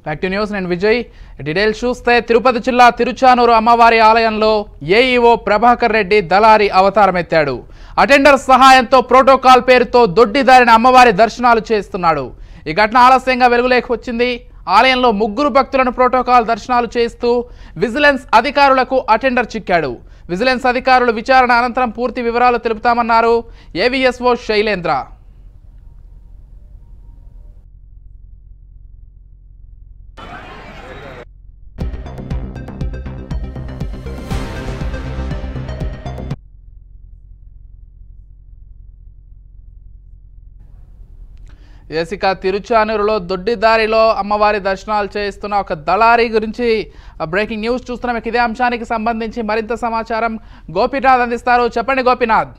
back to news నేను Vijay details చూస్తే తిరుపతి జిల్లా తిరుచానూరు అమ్మవారి ఆలయంలో ఏఈఓ ప్రభాకర్ రెడ్డి దళారి అవతారమెత్తాడు అటెండర్ సహాయంతో ప్రోటోకాల్ పేరుతో దొడ్డిదారిన అమ్మవారి దర్శనాలు చేస్తున్నాడు ఈ ఘటన ఆలస్యంగా వెలుగులోకి వచ్చింది ఆలయంలో ముగ్గురు భక్తులను ప్రోటోకాల్ దర్శనాలు చేస్తూ విజిలెన్స్ అధికారులకు అటెండర్ చిక్కాడు విజిలెన్స్ అధికారులు విచారణ అనంతరం పూర్తి వివరాలు తెలుపుతామన్నారు ఏవిఎస్ఓ శైలేంద్ర ఏసిక తిరుచానూరులో దొడ్డిదారిలో అమ్మవారి దర్శనాలు చేస్తున్న ఒక దళారి గురించి బ్రేకింగ్ న్యూస్ చూస్తున్నాం ఇక ఇదే అంశానికి సంబంధించి మరింత సమాచారం గోపీనాథ్ అందిస్తారు చెప్పండి గోపీనాథ్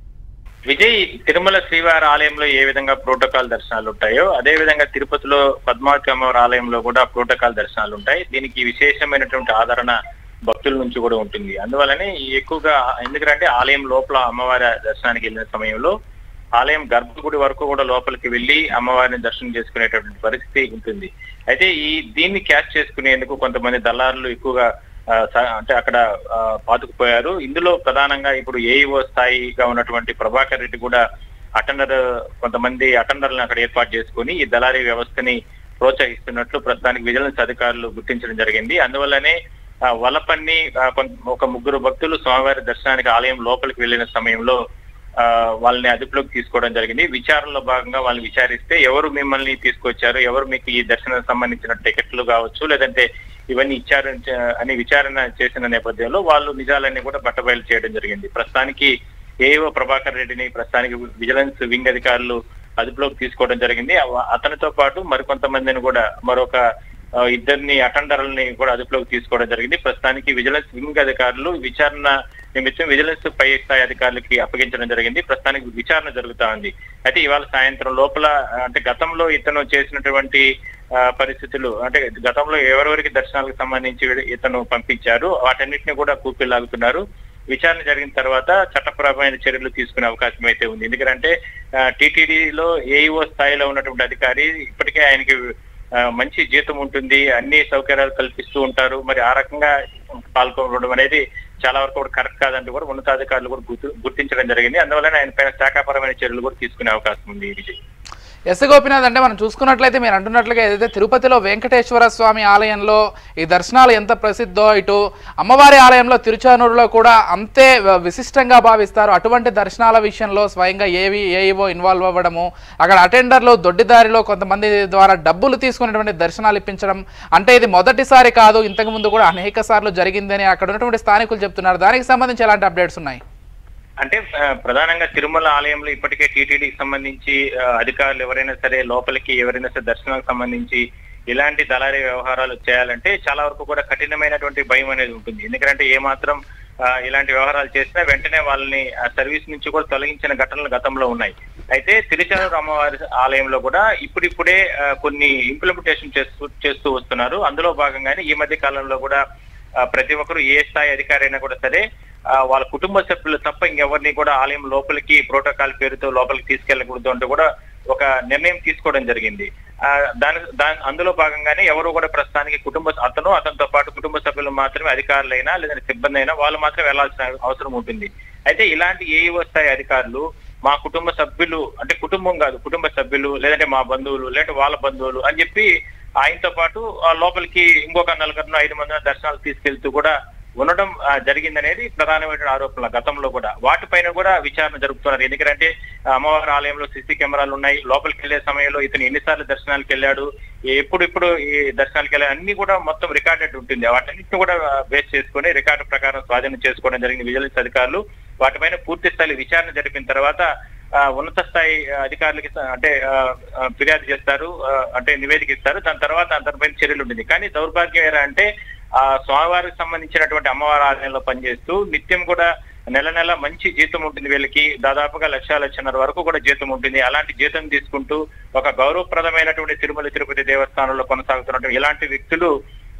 విజయ్ తిరుమల శ్రీవారి ఆలయంలో ఏ విధంగా ప్రోటోకాల్ దర్శనాలు ఉంటాయో అదే విధంగా తిరుపతిలో పద్మావతి అమ్మవారి ఆలయంలో కూడా ప్రోటోకాల్ దర్శనాలు ఉంటాయి దీనికి విశేషమైనటువంటి ఆదరణ భక్తుల నుంచి కూడా ఉంటుంది అందువల్లనే ఎక్కువగా ఎందుకంటే ఆలయం లోపల అమ్మవారి దర్శనానికి వెళ్ళిన సమయంలో ఆలయం గర్భగుడి వరకు కూడా లోపలికి వెళ్లి అమ్మవారిని దర్శనం చేసుకునేటటువంటి పరిస్థితి ఉంటుంది అయితే ఈ దీన్ని క్యాచ్ చేసుకునేందుకు కొంతమంది దళారులు ఎక్కువగా ఆ, స- అంటే అక్కడ ఆ, పాతుకుపోయారు ఇందులో ప్రధానంగా ఇప్పుడు ఏఈఓ స్థాయిగా ఉన్నటువంటి ప్రభాకర్ రెడ్డి కూడా అటెండర్ కొంతమంది అటెండర్లను అక్కడ ఏర్పాటు చేసుకుని ఈ దళారీ వ్యవస్థని ప్రోత్సహిస్తున్నట్లు ప్రస్తుతానికి విజిలెన్స్ అధికారులు గుర్తించడం జరిగింది అందువల్లనే ఆ, వలపన్ని ఆ, కొంత- ఒక ముగ్గురు భక్తులు స్వామివారి దర్శనానికి ఆలయం లోపలికి వెళ్ళిన సమయంలో ఆ, వాళ్ళని అదుపులోకి తీసుకోవడం జరిగింది విచారణలో భాగంగా వాళ్ళని విచారిస్తే ఎవరు మిమ్మల్ని తీసుకొచ్చారు ఎవరు మీకు ఈ దర్శనం సంబంధించిన టికెట్లు కావచ్చు లేదంటే ఇవన్నీ ఇచ్చారు అని విచారణ చేసిన నేపథ్యంలో వాళ్ళు నిజాలన్నీ కూడా బట్టబయలు చేయడం జరిగింది ప్రస్తుతానికి ఏవో ప్రభాకర్ రెడ్డిని ప్రస్తుతానికి విజిలెన్స్ వింగ్ అధికారులు అదుపులోకి తీసుకోవడం జరిగింది అవ- అతనితో పాటు మరికొంతమందిని కూడా మరొక ఆ, ఇద్దరిని అటెండర్లని కూడా అదుపులోకి తీసుకోవడం జరిగింది ప్రస్తుతానికి విజిలెన్స్ వింగ్ అధికారులు విచారణ నిమిత్తం విజిలెన్స్ పై స్థాయి అధికారులకి అప్పగించడం జరిగింది ప్రస్తుతానికి విచారణ జరుగుతా ఉంది అయితే ఇవాళ సాయంత్రం లోపల ఆ, అంటే గతంలో ఇతను చేసినటువంటి ఆ, పరిస్థితులు అంటే గతంలో ఎవరెవరికి దర్శనాలకు సంబంధించి ఇతను పంపించారు వాటన్నిటిని కూడా కూపిలాగుతున్నారు విచారణ జరిగిన తర్వాత చట్టపరమైన చర్యలు తీసుకునే అవకాశం అయితే ఉంది ఎందుకంటే టీటీడీలో ఏఈఓ స్థాయిలో ఉన్నటువంటి అధికారి ఇప్పటికే ఆయనకి ఆ, మంచి జీతం ఉంటుంది అన్ని సౌకర్యాలు కల్పిస్తూ ఉంటారు మరి ఆ రకంగా పాల్గొనడం అనేది చాలా వరకు కూడా కరెక్ట్ కాదంటూ కూడా ఉన్నతాధికారులు కూడా గుర్తు గుర్తించడం జరిగింది అందువల్ల ఆయన పైన శాఖాపరమైన చర్యలు కూడా తీసుకునే అవకాశం ఉంది విజయ్ ఎస్ గోపినాథ్ అంటే మనం చూసుకున్నట్లయితే మీరు అంటున్నట్లుగా ఏదైతే తిరుపతిలో వెంకటేశ్వర స్వామి ఆలయంలో ఈ దర్శనాలు ఎంత ప్రసిద్ధో ఇటు అమ్మవారి ఆలయంలో తిరుచానూరులో కూడా అంతే వ- విశిష్టంగా భావిస్తారు అటువంటి దర్శనాల విషయంలో స్వయంగా ఏవి ఏఈఓ ఇన్వాల్వ్ అవ్వడము అక్కడ అటెండర్లు దొడ్డిదారిలో కొంతమంది ద్వారా డబ్బులు తీసుకునేటువంటి దర్శనాలు ఇప్పించడం అంటే ఇది మొదటిసారి కాదు ఇంతకు ముందు కూడా అనేక సార్లు జరిగిందని అక్కడ ఉన్నటువంటి స్థానికులు చెప్తున్నారు దానికి సంబంధించి ఎలాంటి అప్డేట్స్ ఉన్నాయి అంటే ఆ, ప్రధానంగా తిరుమల ఆలయంలో ఇప్పటికే టీటీడీకి సంబంధించి ఆ, అధికారులు ఎవరైనా సరే లోపలికి ఎవరైనా సరే దర్శనానికి సంబంధించి ఇలాంటి దళారీ వ్యవహారాలు చేయాలంటే చాలా వరకు కూడా కఠినమైనటువంటి భయం అనేది ఉంటుంది ఎందుకంటే ఏ మాత్రం ఆ, ఇలాంటి వ్యవహారాలు చేసినా వెంటనే వాళ్ళని ఆ సర్వీస్ నుంచి కూడా తొలగించిన ఘటనలు గతంలో ఉన్నాయి అయితే తిరుచానూరు అమ్మవారి ఆలయంలో కూడా ఇప్పుడిప్పుడే ఆ, కొన్ని ఇంప్లిమెంటేషన్ చేస్తూ చేస్తూ వస్తున్నారు అందులో భాగంగానే ఈ మధ్య కాలంలో కూడా ఆ, ప్రతి ఒక్కరు ఏ స్థాయి అధికారి అయినా కూడా సరే ఆ, వాళ్ళ కుటుంబ సభ్యులు తప్ప ఇంకెవరిని కూడా ఆలయం లోపలికి ప్రోటోకాల్ పేరుతో లోపలికి తీసుకెళ్లకూడదు అంటూ కూడా ఒక నిర్ణయం తీసుకోవడం జరిగింది ఆ, దాని దాని అందులో భాగంగానే ఎవరు కూడా ప్రస్తుతానికి కుటుంబ అతను అతనితో పాటు కుటుంబ సభ్యులు మాత్రమే అధికారులైనా లేదంటే సిబ్బంది అయినా వాళ్ళు మాత్రం వెళ్లాల్సిన అవసరం ఉంటుంది అయితే ఇలాంటి ఏఈఓ స్థాయి అధికారులు మా కుటుంబ సభ్యులు అంటే కుటుంబం కాదు కుటుంబ సభ్యులు లేదంటే మా బంధువులు లేదంటే వాళ్ళ బంధువులు అని చెప్పి ఆయనతో పాటు ఆ లోపలికి ఇంకొక నలుగురు ఐదు మంది దర్శనాలు తీసుకెళ్తూ కూడా ఉండడం ఆ, జరిగిందనేది ప్రధానమైన ఆరోపణలు గతంలో కూడా వాటిపైన కూడా విచారణ జరుపుతున్నారు ఎందుకంటే ఆ, అమ్మవారి ఆలయంలో సీసీ కెమెరాలు ఉన్నాయి లోపలికి వెళ్లే సమయంలో ఇతను ఎన్నిసార్లు దర్శనాలకు వెళ్ళాడు ఎప్పుడెప్పుడు ఈ దర్శనాలకు వెళ్ళాడు అన్ని కూడా మొత్తం రికార్డెడ్ ఉంటుంది వాటన్నిటిని కూడా బేస్ చేసుకుని రికార్డు ప్రకారం స్వాధీనం చేసుకోవడం జరిగింది విజిలెన్స్ అధికారులు వాటిపైన పూర్తి స్థాయి విచారణ జరిపిన తర్వాత ఆ, ఉన్నత స్థాయి ఆ, అధికారులకి స- అంటే ఆ, ఆ, ఫిర్యాదు చేస్తారు ఆ, అంటే నివేదిక ఇస్తారు దాని తర్వాత దానిపైన చర్యలు ఉంటుంది కానీ దౌర్భాగ్యం ఏరా అంటే ఆ స్వామివారికి సంబంధించినటువంటి అమ్మవారి ఆలయంలో పనిచేస్తూ నిత్యం కూడా నెల నెల మంచి జీతం ఉంటుంది వీళ్ళకి దాదాపుగా లక్ష లక్షన్నర వరకు కూడా జీతం ఉంటుంది అలాంటి జీతం తీసుకుంటూ ఒక గౌరవప్రదమైనటువంటి తిరుమల తిరుపతి దేవస్థానంలో కొనసాగుతున్నటువంటి ఇలాంటి వ్యక్తులు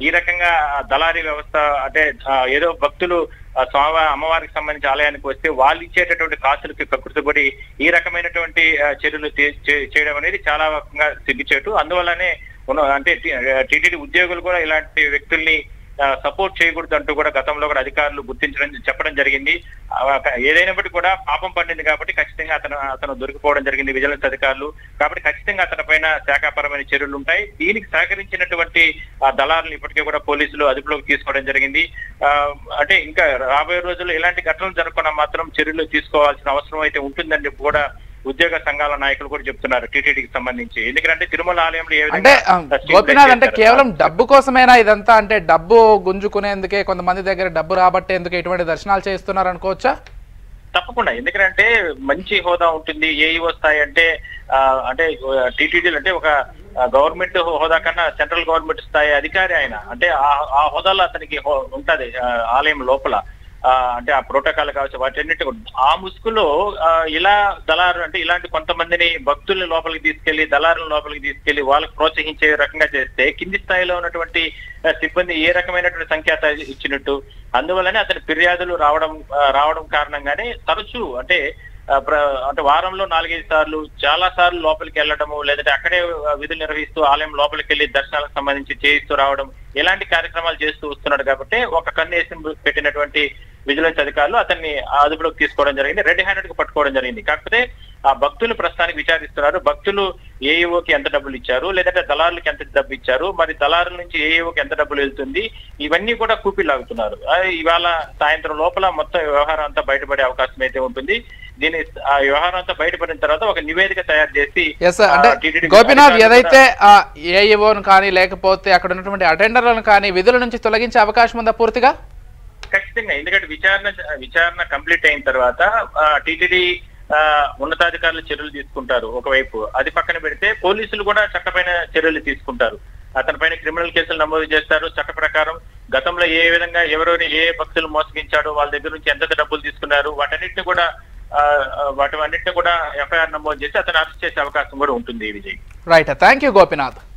ఈ రకంగా ఆ దళారీ వ్యవస్థ అంటే ఆ, ఏదో భక్తులు ఆ, స్వామి అమ్మవారికి సంబంధించి ఆలయానికి వస్తే వాళ్ళు ఇచ్చేటటువంటి కాసులకి కకృతపడి ఈ రకమైనటువంటి ఆ, చర్యలు తీ- చే- చేయడం అనేది చాలా రకంగా సిగ్గుచేటు అందువల్లనే ఉన్న అంటే టీటీడీ ఉద్యోగులు కూడా ఇలాంటి వ్యక్తుల్ని సపోర్ట్ చేయకూడదు అంటూ కూడా గతంలో కూడా అధికారులు గుర్తించడం చెప్పడం జరిగింది ఆ, ఏదైనప్పటికీ కూడా పాపం పండింది కాబట్టి ఖచ్చితంగా అతను అతను దొరికిపోవడం జరిగింది విజిలెన్స్ అధికారులు కాబట్టి ఖచ్చితంగా అతని పైన శాఖాపరమైన చర్యలు ఉంటాయి దీనికి సహకరించినటువంటి ఆ దళారులు ఇప్పటికే కూడా పోలీసులు అదుపులోకి తీసుకోవడం జరిగింది ఆ, అంటే ఇంకా రాబోయే రోజుల్లో ఇలాంటి ఘటనలు జరగకుండా మాత్రం చర్యలు తీసుకోవాల్సిన అవసరం అయితే ఉంటుందని చెప్పి కూడా ఉద్యోగ సంఘాల నాయకులు కూడా చెప్తున్నారు టీటీడీకి సంబంధించి ఎందుకంటే తిరుమల ఆలయంలో ఏ అంటే విధంగా ఆ, గోపీనాథ్ అంటే కేవలం డబ్బు కోసమేనా ఇదంతా అంటే డబ్బు గుంజుకునేందుకే కొంతమంది దగ్గర డబ్బు రాబట్టేందుకు ఇటువంటి దర్శనాలు చేస్తున్నారు అనుకోవచ్చా తప్పకుండా ఎందుకంటే మంచి హోదా ఉంటుంది ఏఈఓ స్థాయి అంటే ఆ, అంటే టీటీడీలు అంటే ఒక గవర్నమెంట్ హోదా కన్నా సెంట్రల్ గవర్నమెంట్ స్థాయి అధికారి ఆయన అంటే ఆ- ఆ హోదాలో అతనికి హో- ఉంటది ఆ, ఆలయం లోపల ఆ, అంటే ఆ ప్రోటోకాల్ కావచ్చు వాటన్నిటి కూడా- ఆ ముసుగులో ఆ, ఇలా దళారు అంటే ఇలాంటి కొంతమందిని భక్తుల్ని లోపలికి తీసుకెళ్లి దళారుల లోపలికి తీసుకెళ్లి వాళ్ళకి ప్రోత్సహించే రకంగా చేస్తే కింది స్థాయిలో ఉన్నటువంటి ఆ, సిబ్బంది ఏ రకమైనటువంటి సంఖ్యాత ఇచ్చినట్టు అందువల్లనే అతని ఫిర్యాదులు రావడం ఆ, రావడం కారణంగానే తరచూ అంటే ఆ, ప్ర- అంటే వారంలో నాలుగైదు సార్లు చాలా సార్లు లోపలికి వెళ్ళడము లేదంటే అక్కడే ఆ, విధులు నిర్వహిస్తూ ఆలయం లోపలికి వెళ్ళి దర్శనాలకు సంబంధించి చేయిస్తూ రావడం ఇలాంటి కార్యక్రమాలు చేస్తూ వస్తున్నాడు కాబట్టి ఒక కన్ను వేసి పెట్టినటువంటి విజిలెన్స్ అధికారులు అతన్ని ఆ అదుపులోకి తీసుకోవడం జరిగింది రెడ్ హ్యాండెడ్ గా పట్టుకోవడం జరిగింది కాకపోతే ఆ భక్తులు ప్రస్తుతానికి విచారిస్తున్నారు భక్తులు ఏఈఓకి ఎంత డబ్బులు ఇచ్చారు లేదంటే దళారులకి ఎంత డబ్బు ఇచ్చారు మరి దళారుల నుంచి ఏఈఓకి ఎంత డబ్బులు వెళ్తుంది ఇవన్నీ కూడా కూపీలాగుతున్నారు ఆ, ఇవాళ సాయంత్రం లోపల మొత్తం వ్యవహారం అంతా బయటపడే అవకాశం అయితే ఉంటుంది దీని ఆ వ్యవహారం అంతా బయటపడిన తర్వాత ఒక నివేదిక తయారు చేసి ఎస్ అంటే ఆ, TTD గోపీనాథ్ అధికారులు ఏదైతే ఆ ఏఈఓను కానీ లేకపోతే అక్కడ ఉన్నటువంటి అటెండర్లను కానీ విధుల నుంచి తొలగించే అవకాశం ఉందా పూర్తిగా ఖచ్చితంగా ఎందుకంటే విచారణ విచారణ కంప్లీట్ అయిన తర్వాత టీటీడీ ఉన్నతాధికారులు చర్యలు తీసుకుంటారు ఒకవైపు అది పక్కన పెడితే పోలీసులు కూడా చట్టపైన చర్యలు తీసుకుంటారు అతని పైన క్రిమినల్ కేసులు నమోదు చేస్తారు చట్ట ప్రకారం గతంలో ఏ విధంగా ఎవరెవరిని ఏ భక్తులు మోసగించాడో వాళ్ళ దగ్గర నుంచి ఎంత డబ్బులు తీసుకున్నారు వాటన్నిటిని కూడా ఆ, ఆ, వాటి అన్నింటిని కూడా ఎఫ్ఐఆర్ నమోదు చేసి అతను అరెస్ట్ చేసే అవకాశం కూడా ఉంటుంది Vijay right thank you Gopinath